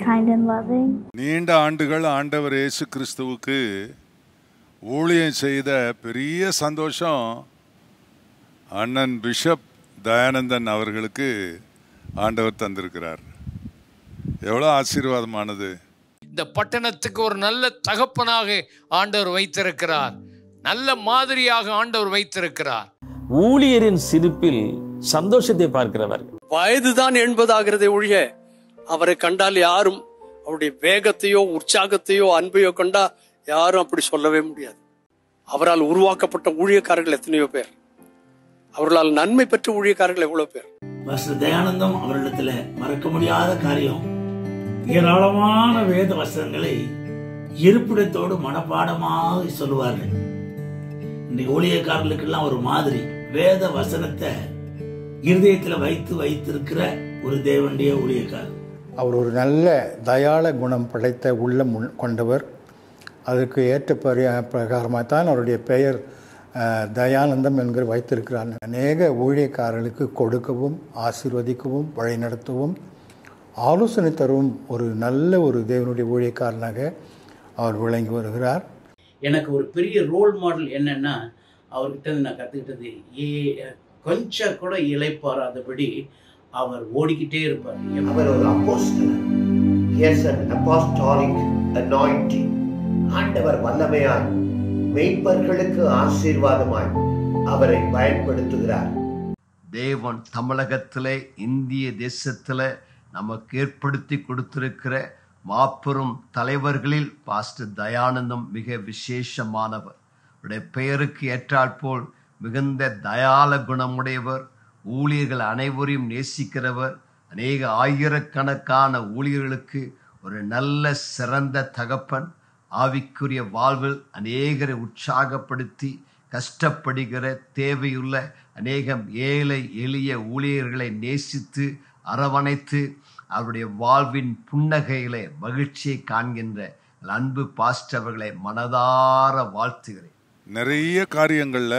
kind and loving. நீண்ட ஆண்டுகள் ஆண்டவர் இயேசு கிறிஸ்துவுக்கு ஊழியம் செய்த பெரிய சந்தோஷம் அண்ணன் பிஷப் தயானந்தன் அவர்களுக்கு ஆண்டவர் தந்திருக்கிறார் எவ்வளோ ஆசீர்வாதமானது இந்த பட்டணத்துக்கு ஒரு நல்ல தகப்பனாக ஆண்டவர் வைத்திருக்கிறார் நல்ல மாதிரியாக ஆண்டவர் வைத்திருக்கிறார் ஊழியரின் சிரிப்பில் சந்தோஷத்தை பார்க்கிறவர் வயதுதான் எண்பதாகிறதே ஒழிய அவரை கண்டால் யாரும் அவருடைய வேகத்தையோ உற்சாகத்தையோ அன்பையோ கண்டா யாரும் அப்படி சொல்லவே முடியாது அவரால் உருவாக்கப்பட்ட ஊழியக்காரர்கள் எத்தனையோ பேர் அவர்களால் நன்மை பெற்ற ஊழியக்காரர்கள் எவ்வளவு பேர் பாஸ்டர் தயானந்தம் அவரிடத்துல மறக்க முடியாத காரியம் ஏராளமான வேத வசனங்களை இருப்பிடத்தோடு மனப்பாடமாக சொல்லுவார்கள் இந்த ஊழியக்காரர்களுக்கெல்லாம் ஒரு மாதிரி வேத வசனத்தை இருதயத்துல வைத்து வைத்திருக்கிற ஒரு தேவனுடைய ஊழியக்காரர் அவர் ஒரு நல்ல தயாள குணம் படைத்த உள்ளம் உள்- கொண்டவர் அதற்கு ஏற்ற பரி பிரகாரமாக தான் அவருடைய பெயர் அஹ், தயானந்தம் என்கிற வைத்திருக்கிறார் அநேக ஊழியக்காரர்களுக்கு கொடுக்கவும் ஆசீர்வதிக்கவும் வழிநடத்தவும் ஆலோசனை தரவும் ஒரு நல்ல ஒரு தேவனுடைய ஊழியக்காரனாக அவர் விளங்கி வருகிறார் எனக்கு ஒரு பெரிய ரோல் மாடல் என்னன்னா அவர்கிட்ட இருந்து நான் கற்றுக்கிட்டது ஏ கொஞ்சம் கூட இலைப்பாராதபடி அவர் ஓடிக்கிட்டே இருப்பார் அவர் ஒரு அப்போஸ்தலர் He has an apostolic anointing ஆண்டவர் வல்லமையாய் மெய்ப்பர்களுக்கு ஆசீர்வாதமாய் அவரை பயன்படுத்துகிறார் தேவன் தமிழகத்திலே இந்திய தேசத்தில் நமக்கு ஏற்படுத்தி கொடுத்திருக்கிற மாபெரும் தலைவர்களில் பாஸ்டர் தயானந்தம் மிக விசேஷமானவர் அவருடைய பெயருக்கு ஏற்றாற்போல் மிகுந்த தயால குணமுடையவர் ஊழியர்கள் அனைவரையும் நேசிக்கிறவர் அநேக ஆயிரக்கணக்கான ஊழியர்களுக்கு ஒரு நல்ல சிறந்த தகப்பன் ஆவிக்குரிய வாழ்வில் அநேகரை உற்சாகப்படுத்தி கஷ்டப்படுகிற தேவையுள்ள அநேகம் ஏழை எளிய ஊழியர்களை நேசித்து அரவணைத்து அவருடைய வாழ்வின் புன்னகையிலே மகிழ்ச்சியை காண்கின்ற என் அன்பு பாஸ்டர் அவர்களை மனதார வாழ்த்துகிறேன் நிறைய காரியங்களில்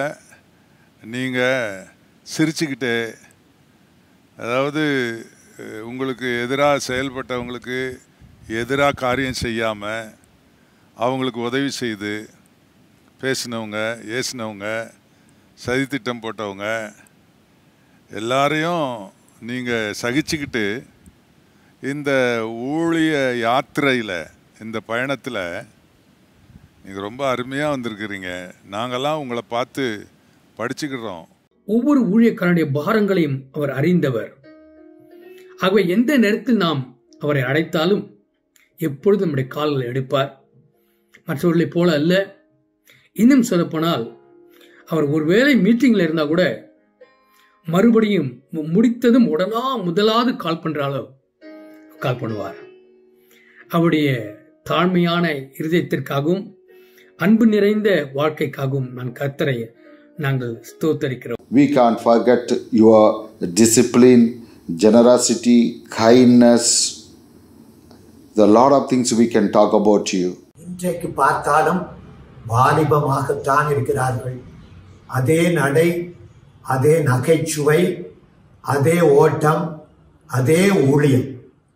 நீங்கள் சிரிச்சுக்கிட்டே அதாவது அஹ், உங்களுக்கு எதிராக செயல்பட்டவங்களுக்கு எதிராக காரியம் செய்யாமல் அவங்களுக்கு உதவி செய்து பேசினவங்க ஏசினவங்க சதித்திட்டம் போட்டவங்க எல்லாரையும் நீங்கள் சகிச்சுக்கிட்டு இந்த ஊழிய யாத்திரையில் இந்த பயணத்தில் நீங்கள் ரொம்ப அருமையாக வந்திருக்கிறீங்க நாங்கள்லாம் உங்களை பார்த்து படிச்சுக்கிறோம் ஒவ்வொரு ஊழியக்காரனுடைய பாரங்களையும் அவர் அறிந்தவர் ஆகவே எந்த நேரத்தில் நாம் அவரை அழைத்தாலும் எப்பொழுதும் நம்முடைய கால்களை எடுப்பார் மற்றவர்களைப் போல அல்ல இன்னும் சொல்லப்போனால் அவர் ஒருவேளை மீட்டிங்ல இருந்தா கூட மறுபடியும் மு- முடித்ததும் உடனா முதலாவது கால் பண்றாலோ கால் பண்ணுவார் அவருடைய தாழ்மையான இருதயத்திற்காகவும் அன்பு நிறைந்த வாழ்க்கைக்காகவும் நான் கர்த்தரை நாங்கள் ஸ்தோத்தரிக்கிறோம் We can't forget your discipline, generosity, kindness. There are a lot of things we can talk about you. இன்றைக்கு பார்த்தாலும் வாலிபமாகத்தான் இருக்கிறார்கள் அதே நடை அதே நகைச்சுவை அதே ஓட்டம் அதே ஊழியம்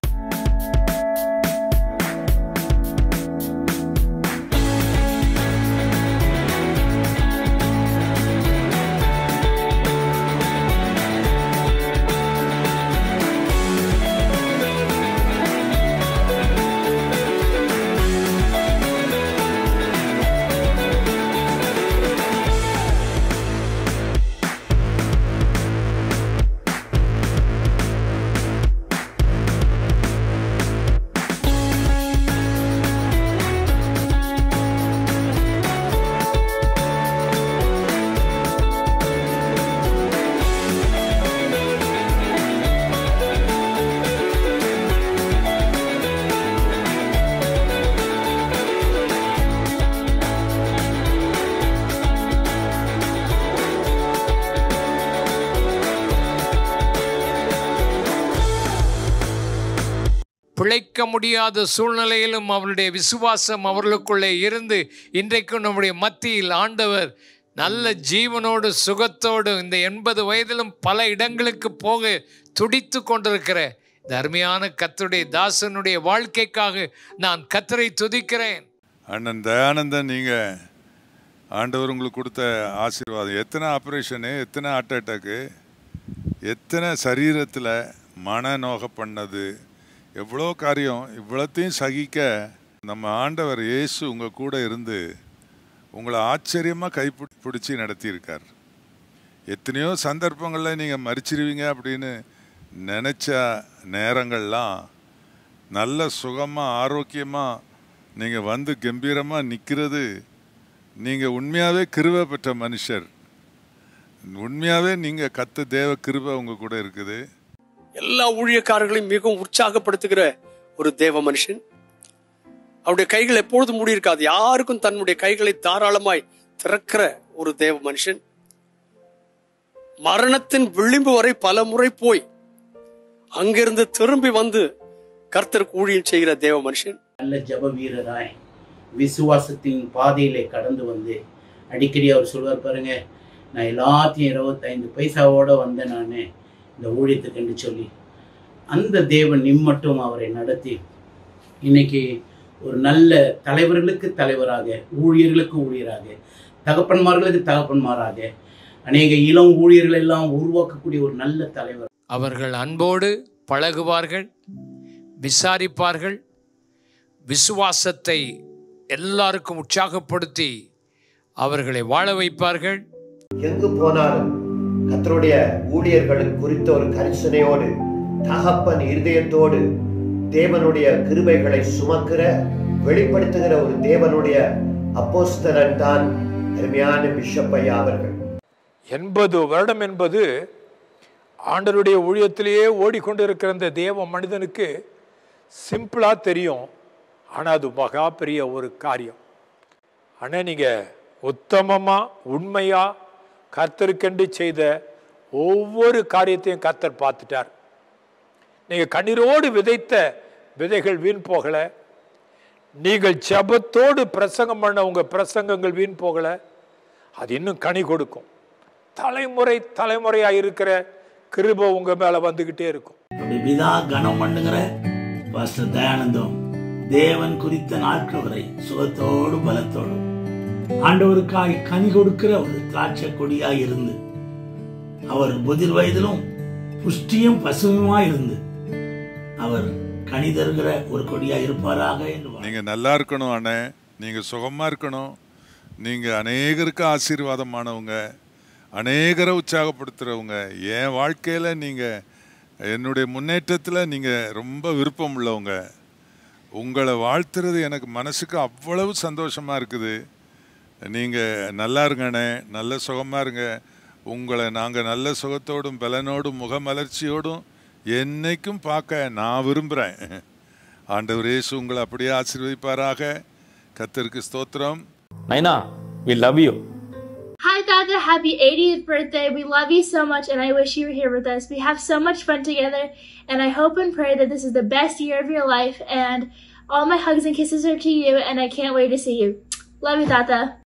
பிழைக்க முடியாத சூழ்நிலையிலும் அவருடைய விசுவாசம் அவர்களுக்குள்ளே இருந்து இன்றைக்கும் நம்முடைய மத்தியில் ஆண்டவர் நல்ல ஜீவனோடு சுகத்தோடு இந்த எண்பது வயதிலும் பல இடங்களுக்கு போக துடித்து கொண்டிருக்கிற இந்த அருமையான கத்தருடைய தாசனுடைய வாழ்க்கைக்காக நான் கத்தரை துதிக்கிறேன் அண்ணன் தயானந்தன் நீங்கள் ஆண்டவர் உங்களுக்கு கொடுத்த ஆசீர்வாதம் எத்தனை ஆப்ரேஷனு எத்தனை ஹார்ட் அட்டாக்கு எத்தனை சரீரத்தில் மனநோக பண்ணது எவ்வளோ காரியம் இவ்வளோத்தையும் சகிக்க நம்ம ஆண்டவர் இயேசு உங்கள் கூட இருந்து உங்களை ஆச்சரியமாக கைப்பிடி பிடிச்சி நடத்தியிருக்கார் எத்தனையோ சந்தர்ப்பங்களில் நீங்கள் மறிச்சிருவீங்க அப்படின்னு நினச்ச நேரங்கள்லாம் நல்ல சுகமாக ஆரோக்கியமாக நீங்கள் வந்து கம்பீரமாக நிற்கிறது நீங்கள் உண்மையாகவே கிருபை பெற்ற மனுஷர் உண்மையாகவே நீங்கள் கத்த தேவ கிருபை உங்கள் கூட இருக்குது எல்லா ஊழியக்காரர்களையும் மிகவும் உற்சாகப்படுத்துகிற ஒரு தேவ மனுஷன் அவருடைய கைகள் எப்பொழுதும் மூடி இருக்காது யாருக்கும் தன்னுடைய கைகளை தாராளமாய் திறக்கிற ஒரு தேவ மனுஷன் மரணத்தின் விளிம்பு வரை பல முறை போய் அங்கிருந்து திரும்பி வந்து கர்த்தருக்கு ஊழியம் செய்கிற தேவ மனுஷன் நல்ல ஜப வீரராய் விசுவாசத்தின் பாதையிலே கடந்து வந்து அடிக்கடி அவர் சொல்வார் பாருங்க நான் எல்லாத்தையும் இருபத்தைந்து பைசாவோட வந்தேன் நான் இந்த ஊழியத்துக்குன்னு சொல்லி அந்த தேவன் நிம்மட்டும் அவரை நடத்தி இன்னைக்கு ஒரு நல்ல தலைவர்களுக்கு தலைவராக ஊழியர்களுக்கு ஊழியராக தகப்பன்மார்களுக்கு தகப்பன்மாராக அநேக இளம் ஊழியர்கள் எல்லாம் உருவாக்கக்கூடிய ஒரு நல்ல தலைவர் அவர்கள் அன்போடு பழகுவார்கள் விசாரிப்பார்கள் விசுவாசத்தை எல்லாருக்கும் உற்சாகப்படுத்தி அவர்களை வாழ வைப்பார்கள் எங்கு போனாலும் கர்த்தருடைய ஊழியர்கள் குறித்த ஒரு கரிசனையோடு தகப்பன் இருதயத்தோடு தேவனுடைய கிருபைகளை சுமக்கிற வெளிப்படுத்துகிற ஒரு தேவனுடைய அப்போஸ்தலன் தான் அருமையான பிஷப் ஐயா அவர்கள் எண்பது வருடம் என்பது ஆண்டருடைய ஊழியத்திலேயே ஓடிக்கொண்டிருக்கிற இந்த தேவ மனிதனுக்கு சிம்பிளாக தெரியும் ஆனால் அது மகா பெரிய ஒரு காரியம் ஆனால் நீங்கள் உத்தமமாக உண்மையாக கர்த்தருக்கென்று செய்த ஒவ்வொரு காரியத்தையும் கர்த்தர் பார்த்துட்டார் நீங்கள் கண்ணீரோடு விதைத்த விதைகள் வீண் போகலை நீங்கள் ஜெபத்தோடு பிரசங்கம் பண்ண உங்கள் பிரசங்கங்கள் வீண் போகலை அது இன்னும் கனி கொடுக்கும் தலைமுறை தலைமுறையாக இருக்கிற கிருபை உங்கள் மேலே வந்துக்கிட்டே இருக்கும் அப்படி பிதா கனம் பண்ணுகிற பாஸ்டர் தயானந்தம் தேவன் குறித்த நாட்கள் வரை சுகத்தோடு பலத்தோடு ஆண்டவருக்காய் கனி கொடுக்கிற ஒரு திராட்சை கொடியாய் இருந்து அவர் முதிர் வயதிலும் புஷ்டியும் பசுமையுமாய் இருந்து அவர் கனி தருகிற ஒரு கொடியாய் இருப்பாராக என்று நீங்கள் நல்லா இருக்கணும் அண்ணே நீங்கள் சுகமாக இருக்கணும் நீங்கள் அநேகருக்கு ஆசீர்வாதமானவங்க அநேகரை உற்சாகப்படுத்துகிறவங்க என் வாழ்க்கையில் நீங்கள் என்னுடைய முன்னேற்றத்தில் நீங்கள் ரொம்ப விருப்பம் உள்ளவங்க உங்களை வாழ்த்துறது எனக்கு மனசுக்கு அவ்வளவு சந்தோஷமாக இருக்குது நீங்கள் நல்லா இருங்கண்ணே நல்ல சுகமாக இருங்க உங்களை நாங்கள் நல்ல சுகத்தோடும் பலனோடும் முகமலர்ச்சியோடும் என்னைக்கும் பார்க்க நான் விரும்புகிறேன் ஆண்டவர் இயேசு உங்களை அப்படியே ஆசீர்வதிப்பாராக கத்தருக்கு ஸ்தோத்திரம் நைனா we love you Hi, Dada. Happy 80th birthday. We love you so much, and I wish you were here with us. We have so much fun together, and I hope and pray that this is the best year of your life. And all my hugs and kisses are to you, and I can't wait to see you. Love you, Tata.